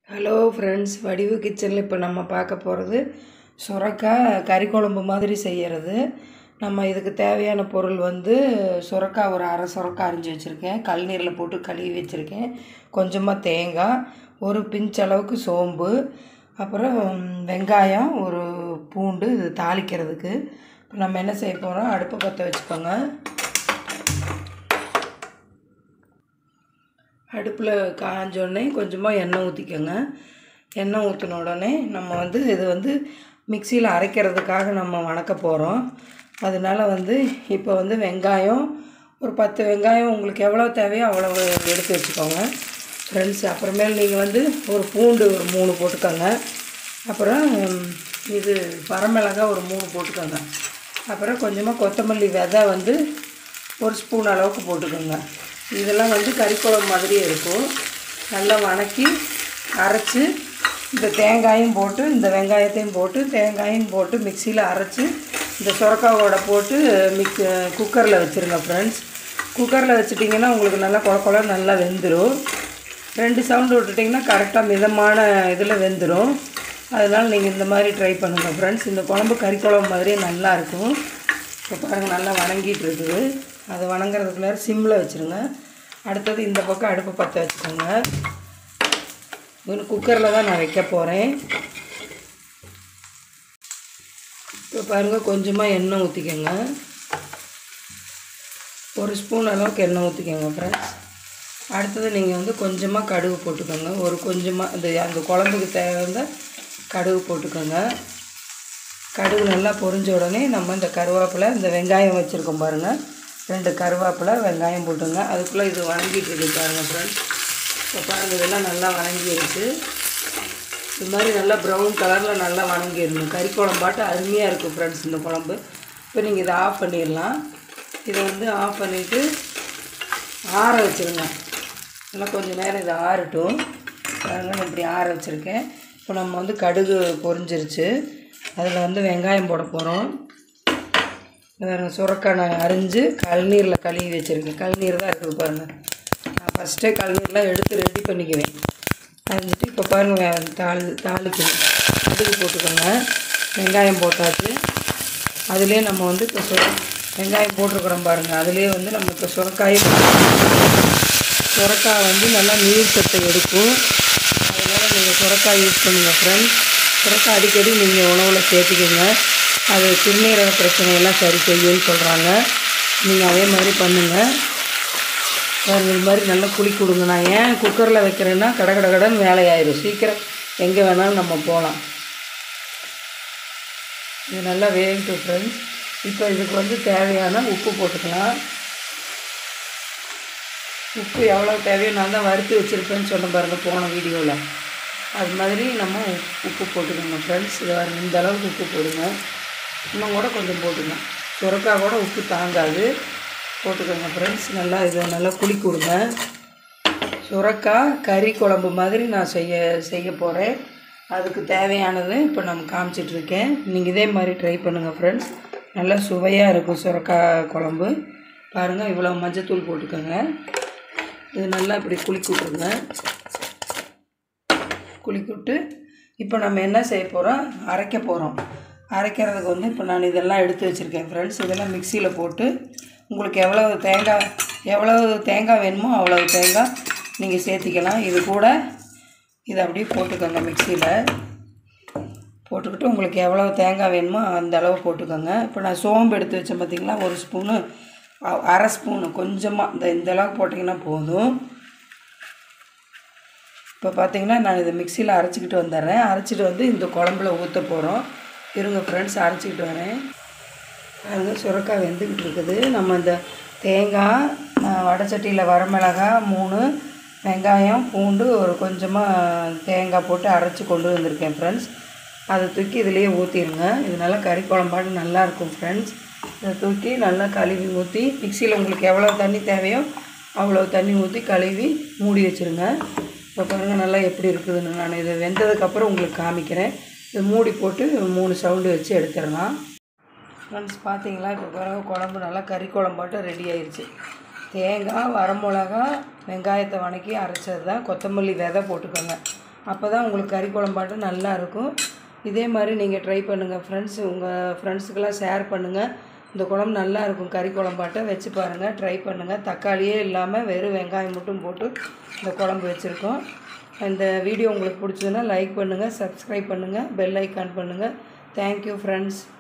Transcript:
hello friends வடிவு கிச்சனில் இப்போ நம்ம பார்க்க போகிறது சுரக்காய் கறி குழம்பு மாதிரி செய்கிறது நம்ம இதுக்கு தேவையான பொருள் வந்து சுரக்காய் ஒரு அரை சுரக்காய் அரிஞ்சு வச்சுருக்கேன் கழுநீரில் போட்டு கழுவி வச்சுருக்கேன் கொஞ்சமாக தேங்காய் ஒரு பிஞ்ச் அளவுக்கு சோம்பு அப்புறம் வெங்காயம் ஒரு பூண்டு இது தாளிக்கிறதுக்கு இப்போ நம்ம என்ன செய்ய போகிறோம் அடுப்பை பற்ற வச்சுக்கோங்க அடுப்பில் காஞ்சோடனே கொஞ்சமாக எண்ணெய் ஊற்றிக்கோங்க எண்ணெய் ஊற்றின உடனே நம்ம வந்து இது வந்து மிக்சியில் அரைக்கிறதுக்காக நம்ம வணக்க போகிறோம் அதனால வந்து இப்போ வந்து வெங்காயம் ஒரு பத்து வெங்காயம் உங்களுக்கு எவ்வளோ தேவையோ அவ்வளோ எடுத்து வச்சுக்கோங்க ஃப்ரெண்ட்ஸ் அப்புறமேல் நீங்கள் வந்து ஒரு பூண்டு ஒரு மூணு போட்டுக்கோங்க அப்புறம் இது வரமிளகா ஒரு மூணு போட்டுக்கோங்க அப்புறம் கொஞ்சமாக கொத்தமல்லி விதை வந்து ஒரு ஸ்பூன் அளவுக்கு போட்டுக்கோங்க இதெல்லாம் வந்து கறிக்குழம்பு மாதிரியே இருக்கும் நல்லா வணக்கி அரைச்சி இந்த தேங்காயும் போட்டு இந்த வெங்காயத்தையும் போட்டு தேங்காயும் போட்டு மிக்சியில் அரைச்சி இந்த சுரக்காவோட போட்டு மிக் குக்கரில் வச்சுருங்க ஃப்ரெண்ட்ஸ் குக்கரில் வச்சுட்டிங்கன்னா உங்களுக்கு நல்லா குழ குழ நல்லா வெந்துடும் ரெண்டு சவுண்டு விட்டுட்டிங்கன்னா கரெக்டாக மிதமான இதில் வெந்துடும் அதனால் நீங்கள் இந்த மாதிரி ட்ரை பண்ணுங்கள் ஃப்ரெண்ட்ஸ் இந்த குழம்பு கறி குழம்பு மாதிரியே நல்லாயிருக்கும் இப்போ பாருங்கள் நல்லா வணங்கிட்டு இருக்குது அது வணங்குறதுக்குள்ளார சிம்மில் வச்சுருங்க அடுத்தது இந்த பக்கம் அடுப்பை பற்ற வச்சுக்கோங்க இன்னும் குக்கரில் தான் நான் வைக்க போகிறேன் இப்போ பாருங்கள் கொஞ்சமாக எண்ணெய் ஊற்றிக்கோங்க ஒரு ஸ்பூன் அளவுக்கு எண்ணெய் ஊற்றிக்கோங்க ஃப்ரெண்ட்ஸ் அடுத்தது நீங்கள் வந்து கொஞ்சமாக கடுகு போட்டுக்கோங்க ஒரு கொஞ்சமாக இந்த அந்த குழம்புக்கு தேவையான கடுகு போட்டுக்கோங்க கடுகு நல்லா பொரிஞ்ச உடனே நம்ம இந்த கருவேப்பிலை இந்த வெங்காயம் வச்சுருக்கோம் பாருங்கள் ரெண்டு கருவேப்பிலை வெங்காயம் போட்டுங்க அதுக்குள்ளே இது வணங்கிட்டு இருக்கு பாருங்கள் ஃப்ரெண்ட்ஸ் இப்போ பாருங்கள் இதெல்லாம் நல்லா வணங்கிருச்சு இது மாதிரி நல்லா ப்ரௌன் கலரில் நல்லா வணங்கிடணும் கறி குழம்பாட்டு அருமையாக இருக்கும் ஃப்ரெண்ட்ஸ் இந்த குழம்பு இப்போ நீங்கள் இதை ஆஃப் பண்ணிடலாம் இதை வந்து ஆஃப் பண்ணிவிட்டு ஆற வச்சுருங்க நல்லா கொஞ்சம் நேரம் இதை ஆறட்டும் பாருங்கள் நான் இப்படி ஆற வச்சுருக்கேன் இப்போ நம்ம வந்து கடுகு பொரிஞ்சிருச்சு அதில் வந்து வெங்காயம் போட போகிறோம் வேறு சுரக்காய் நான் அரிஞ்சு கழுநீரில் கழுவி வச்சுருக்கேன் கழுநீர் தான் இருக்குது பாருங்கள் நான் ஃபஸ்ட்டே கழுநீர்லாம் எடுத்து ரெடி பண்ணிக்குவேன் அரிஞ்சிட்டு இப்போ பாருங்கள் வே தாளி தாளிக்கணும் கடுகு போட்டுக்கோங்க வெங்காயம் போட்டாச்சு அதுலேயே நம்ம வந்து இப்போ சுர வெங்காயம் போட்டிருக்குறோம் பாருங்கள் அதுலேயே வந்து நம்ம இப்போ சுரக்காயும் சுரக்காய் வந்து நல்லா நீர் சத்தை எடுக்கும் அதனால் நீங்கள் சுரக்காய் யூஸ் பண்ணுங்கள் ஃப்ரெண்ட்ஸ் சுரக்காய் அடிக்கடி நீங்கள் உணவில் சேர்த்துக்கோங்க அது சிறுநீரக பிரச்சனையெல்லாம் சரி செய்யும்னு சொல்கிறாங்க நீங்கள் அதே மாதிரி பண்ணுங்கள் பாருங்கள் இது மாதிரி நல்லா குழி கொடுங்க நான் ஏன் குக்கரில் வைக்கிறேன்னா கட கட கடன் வேலையாயிரும் சீக்கிரம் எங்கே வேணாலும் நம்ம போகலாம் இது நல்லா வேகட்டும் ஃப்ரெண்ட்ஸ் இப்போ இதுக்கு வந்து தேவையான உப்பு போட்டுக்கலாம் உப்பு எவ்வளோ தேவையோ நான் தான் வறுத்து வச்சுருப்பேன்னு சொன்ன பாருங்கள் போன வீடியோவில் அது மாதிரி நம்ம உப்பு போட்டுக்கோங்க ஃப்ரெண்ட்ஸ் இது இந்த அளவுக்கு உப்பு போடுங்க இன்னும் கூட கொஞ்சம் போட்டுங்க சுரக்காய் கூட உப்பு தாங்காது போட்டுக்கோங்க ஃப்ரெண்ட்ஸ் நல்லா இதை நல்லா குழி கொடுங்க சுரக்காய் கறி குழம்பு மாதிரி நான் செய்ய செய்ய போகிறேன் அதுக்கு தேவையானது இப்போ நம்ம காமிச்சிட்ருக்கேன் நீங்கள் இதே மாதிரி ட்ரை பண்ணுங்கள் ஃப்ரெண்ட்ஸ் நல்லா சுவையாக இருக்கும் சுரக்காய் குழம்பு பாருங்கள் இவ்வளோ மஞ்சத்தூள் போட்டுக்கோங்க இது நல்லா இப்படி குளிக்க விட்ருங்க குளிக்க விட்டு இப்போ நம்ம என்ன செய்ய போகிறோம் அரைக்க போகிறோம் அரைக்கிறதுக்கு வந்து இப்போ நான் இதெல்லாம் எடுத்து வச்சுருக்கேன் ஃப்ரெண்ட்ஸ் இதெல்லாம் மிக்சியில் போட்டு உங்களுக்கு எவ்வளவு தேங்காய் எவ்வளவு தேங்காய் வேணுமோ அவ்வளவு தேங்காய் நீங்கள் சேர்த்திக்கலாம் இது கூட இதை அப்படியே போட்டுக்கோங்க மிக்சியில் போட்டுக்கிட்டு உங்களுக்கு எவ்வளோ தேங்காய் வேணுமோ அந்த அளவு போட்டுக்கோங்க இப்போ நான் சோம்பு எடுத்து வச்சேன் பார்த்திங்களா ஒரு ஸ்பூனு அரை ஸ்பூனு கொஞ்சமாக இந்த இந்த அளவுக்கு போட்டிங்கன்னா போதும் இப்போ பார்த்தீங்கன்னா நான் இதை மிக்சியில் அரைச்சிக்கிட்டு வந்துடுறேன் அரைச்சிட்டு வந்து இந்த குழம்புல ஊற்ற போகிறோம் இருங்க ஃப்ரெண்ட்ஸ் அரைச்சிக்கிட்டு வரேன் அது சுரக்காய் வெந்துக்கிட்டு இருக்குது நம்ம இந்த தேங்காய் வடச்சட்டியில் வரமிளகா மூணு வெங்காயம் பூண்டு ஒரு கொஞ்சமாக தேங்காய் போட்டு அரைச்சி கொண்டு வந்திருக்கேன் ஃப்ரெண்ட்ஸ் அதை தூக்கி இதுலேயே ஊற்றிடுங்க இது நல்லா கறி குழம்பாடு நல்லாயிருக்கும் ஃப்ரெண்ட்ஸ் இதை தூக்கி நல்லா கழுவி ஊற்றி மிக்சியில் உங்களுக்கு எவ்வளோ தண்ணி தேவையோ அவ்வளோ தண்ணி ஊற்றி கழுவி மூடி வச்சுருங்க இப்போ பாருங்கள் நல்லா எப்படி இருக்குதுன்னு நான் இது வெந்ததுக்கப்புறம் உங்களுக்கு காமிக்கிறேன் இது மூடி போட்டு மூணு சவுண்டு வச்சு எடுத்துடலாம் ஃப்ரெண்ட்ஸ் பார்த்தீங்களா இப்போ பிறகு குழம்பு நல்லா கறி குழம்பாட்டம் ரெடி ஆயிடுச்சு தேங்காய் வரமிளகா வெங்காயத்தை வணக்கி அரைச்சது தான் கொத்தமல்லி விதை போட்டுக்கோங்க அப்போ தான் உங்களுக்கு கறி குழம்பாட்டம் நல்லா இருக்கும் இதே மாதிரி நீங்கள் ட்ரை பண்ணுங்கள் ஃப்ரெண்ட்ஸ் உங்கள் ஃப்ரெண்ட்ஸுக்கெல்லாம் ஷேர் பண்ணுங்கள் இந்த குழம்பு நல்லா இருக்கும் கறி குழம்பாட்டம் வச்சு பாருங்கள் ட்ரை பண்ணுங்கள் தக்காளியே இல்லாமல் வெறும் வெங்காயம் மட்டும் போட்டு இந்த குழம்பு வச்சுருக்கோம் இந்த வீடியோ உங்களுக்கு பிடிச்சதுன்னா லைக் பண்ணுங்கள் சப்ஸ்கிரைப் பண்ணுங்கள் பெல் ஐக்கான் பண்ணுங்கள் தேங்க்யூ ஃப்ரெண்ட்ஸ்